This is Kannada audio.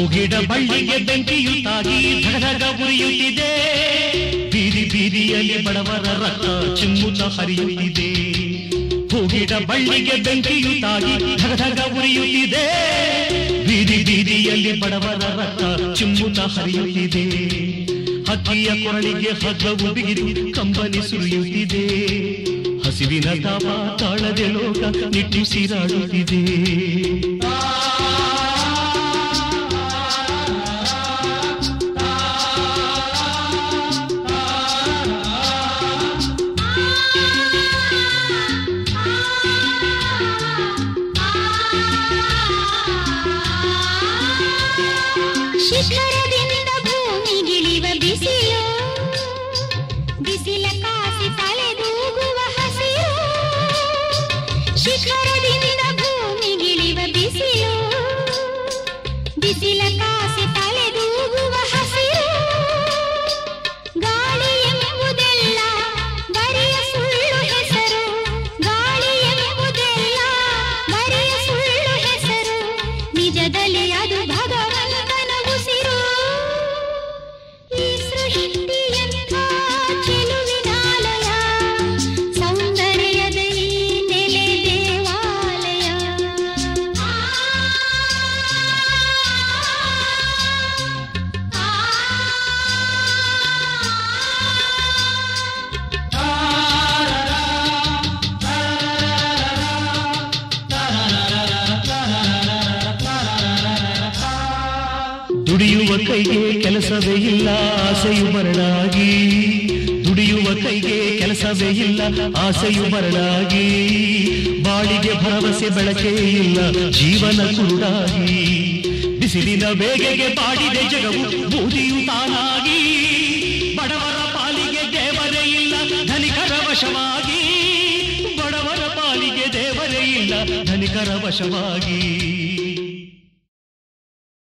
ಹೂಗಿಡ ಬಳ್ಳಿಗೆ ಬೆಂಕಿಯು ತಾಗಿ ಧಗಧಗ ಉರಿಯುತ್ತಿದೆ ಬೀದಿ ಬೀದಿಯಲ್ಲಿ ಬಡವರ ರಕ್ತ ಚಿಮ್ಮುತ್ತ ಹರಿಯುತ್ತಿದೆ ಹೂಗಿಡ ಬಳ್ಳಿಗೆ ಬೆಂಕಿಯು ತಾಗಿ ಧಗಧಗ ಉರಿಯುತ್ತಿದೆ ಬೀದಿ ಬೀದಿಯಲ್ಲಿ ಬಡವರ ರಕ್ತ ಚಿಮ್ಮುತ್ತ ಹರಿಯುತ್ತಿದೆ ಹಕ್ಕಿಯ ಕೊರಳಿಗೆ ಹಗ್ಗವು ಬಿಗಿದು ಕಂಬನಿ ಸುರಿಯುತ್ತಿದೆ ಹಸಿವಿನ ತಾಪ ತಾಳದೆ ಲೋಕ ನಿಟ್ಟುಸಿರಾಡುತ್ತಿದೆ ಶಿಖರದಿಂದ ಭೂಮಿಗಿಳಿವ ಬಿಸಿಲು ಬಿಸಿಲ ಕಾಸಿ ತಲೆದೂಗುವ ಹಸಿರು ಶಿಖರದಿಂದ ಭೂಮಿಗಿಳಿವ ಬಿಸಿಲು ಬಿಸಿಲ ಕಾಸಿ ತಲೆದೂಗುವ ಹಸಿರು ಗಾಳಿ ಎಂಬುದೆಲ್ಲ ಬರಿಯ ಸುಳ್ಳು ಹೆಸರು ಗಾಳಿ ಎಂಬುದೆಲ್ಲ ಬರಿಯ ಸುಳ್ಳು ಹೆಸರು ನಿಜದಲ್ಲಿ ಅದು ಭಗವಂತನ ಉಸಿರು ಈ ಸೃಷ್ಟಿಯಂಥ ಚೆಲುವಿನಾಲಯ ಸೌಂದರ್ಯದ ಈ ನೆಲೆ ದೇವಾಲಯ ದುಡಿಯುವ ಕೈಗೆ ಕೆಲಸವೇ ಇಲ್ಲ ಆಸೆಯು ಮರಳಾಗಿ ದುಡಿಯುವ ಕೈಗೆ ಕೆಲಸವೇ ಇಲ್ಲ ಆಸೆಯು ಮರಳಾಗಿ ಬಾಳಿಗೆ ಭರವಸೆ ಬೆಳಕೇ ಇಲ್ಲ ಜೀವನ ಕುರುಡಾಗಿ ಬಿಸಿಲಿನ ಬೇಗೆಗೆ ಬಾಡಿದೆ ಜಗವು ಬೂದಿಯು ತಾನಾಗಿ ಬಡವರ ಪಾಲಿಗೆ ದೇವರೇ ಇಲ್ಲ ಧನಿಕರ ವಶವಾಗಿ ಬಡವರ ಪಾಲಿಗೆ ದೇವರೇ ಇಲ್ಲ ಧನಿಕರ ವಶವಾಗಿ